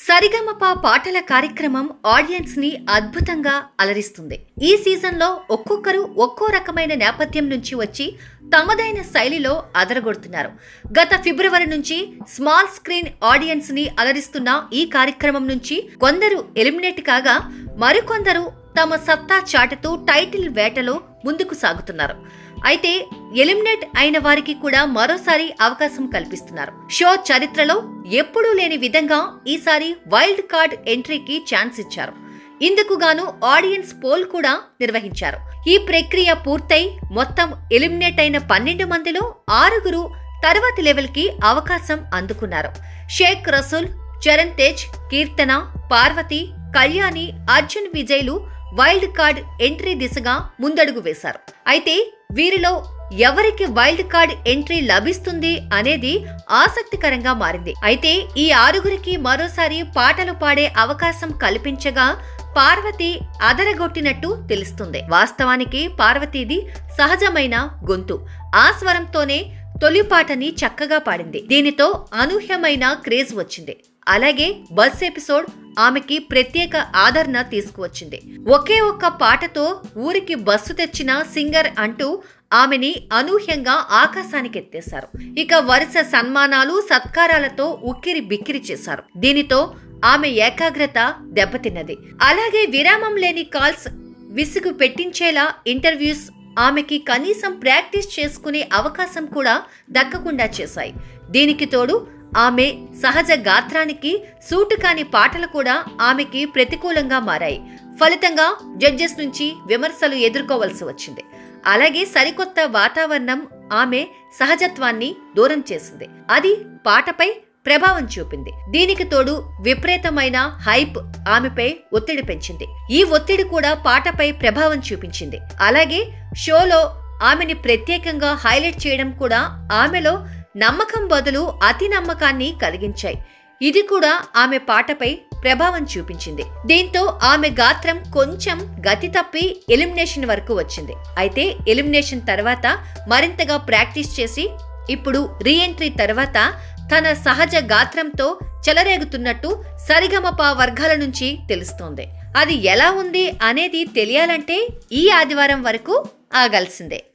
సరిగమప పాటల కార్యక్రమం ఆడియన్స్ ని అద్భుతంగా అలరిస్తుంది ఈ సీజన్ లో ఒక్కొక్కరు ఒక్కో రకమైన నేపథ్యం నుంచి వచ్చి తమదైన శైలిలో అదరగొడుతున్నారు గత ఫిబ్రవరి నుంచి స్మాల్ స్క్రీన్ ఆడియన్స్ ని అలరిస్తున్న ఈ కార్యక్రమం నుంచి కొందరు ఎలిమినేట్ కాగా మరికొందరు తమ సత్తా చాటుతూ టైటిల్ వేటలో ముందుకు సాగుతున్నారు అయితే ఎలిమినేట్ అయిన వారికి కూడా మరోసారి అవకాశం కల్పిస్తున్నారు షో చరిత్రలో ఎప్పుడూ లేని విధంగా ఈసారి వైల్డ్ కార్డ్ ఎంట్రీకి ఛాన్స్ ఇచ్చారు ఇందుకు గాను ఆడియన్స్ పోల్ కూడా నిర్వహించారు ఈ ప్రక్రియ పూర్తయి మొత్తం ఎలిమినేట్ అయిన పన్నెండు మందిలో ఆరుగురు తర్వాతి లెవెల్ కి అవకాశం అందుకున్నారు షేక్ రసూల్ చరణ్ తేజ్ కీర్తన పార్వతి కళ్యాణి అర్జున్ విజయ్లు వైల్డ్ కార్డ్ ఎంట్రీ దిశగా ముందడుగు వేశారు అయితే వీరిలో ఎవరికి వైల్డ్ కార్డ్ ఎంట్రీ లభిస్తుంది అనేది ఆసక్తికరంగా మారింది అయితే ఈ ఆరుగురికి మరోసారి పాటలు పాడే అవకాశం కల్పించగా పార్వతి అదరగొట్టినట్టు తెలుస్తుంది వాస్తవానికి పార్వతీది సహజమైన గొంతు ఆ స్వరంతోనే తొలి పాటని చక్కగా పాడింది దీనితో అనూహ్యమైన క్రేజ్ వచ్చింది అలాగే బస్ ఎపిసోడ్ ఆమెకి ప్రత్యేక ఆదరణ తీసుకువచ్చింది ఒకే ఒక్క పాటతో ఊరికి బస్సు తెచ్చిన సింగర్ అంటూ ఆమెని అనూహ్యంగా ఆకాశానికి ఎత్తేశారు ఇక వరుస సన్మానాలు సత్కారాలతో ఉక్కిరి బిక్కిరి చేశారు దీనితో ఆమె ఏకాగ్రత దెబ్బతిన్నది అలాగే విరామం లేని కాల్స్ విసుగు పెట్టించేలా ఇంటర్వ్యూస్ ఆమెకి కనీసం ప్రాక్టీస్ చేసుకునే అవకాశం కూడా దక్కకుండా చేశాయి దీనికి తోడు ఆమె సహజ గాత్రానికి సూటు కాని పాటలు కూడా ఆమెకి ప్రతికూలంగా మారాయి ఫలితంగా జడ్జెస్ నుంచి విమర్శలు ఎదుర్కోవలసి వచ్చింది అలాగే సరికొత్త వాతావరణం ఆమె సహజత్వాన్ని దూరం చేసింది అది పాటపై ప్రభావం చూపింది దీనికి తోడు విపరీతమైన హైప్ ఆమెపై ఒత్తిడి పెంచింది ఈ ఒత్తిడి కూడా పాటపై ప్రభావం చూపించింది అలాగే షోలో ఆమెని ప్రత్యేకంగా హైలైట్ చేయడం కూడా ఆమెలో నమ్మకం బదులు అతి నమ్మకాన్ని కలిగించాయి ఇది కూడా ఆమె పాటపై ప్రభావం చూపించింది దీంతో ఆమె గాత్రం కొంచెం గతి తప్పి ఎలిమినేషన్ వరకు వచ్చింది అయితే ఎలిమినేషన్ తర్వాత మరింతగా ప్రాక్టీస్ చేసి ఇప్పుడు రీఎంట్రీ తర్వాత తన సహజ గాత్రంతో చెలరేగుతున్నట్టు సరిగమప వర్గాల నుంచి తెలుస్తోంది అది ఎలా ఉంది అనేది తెలియాలంటే ఈ ఆదివారం వరకు ఆగాల్సిందే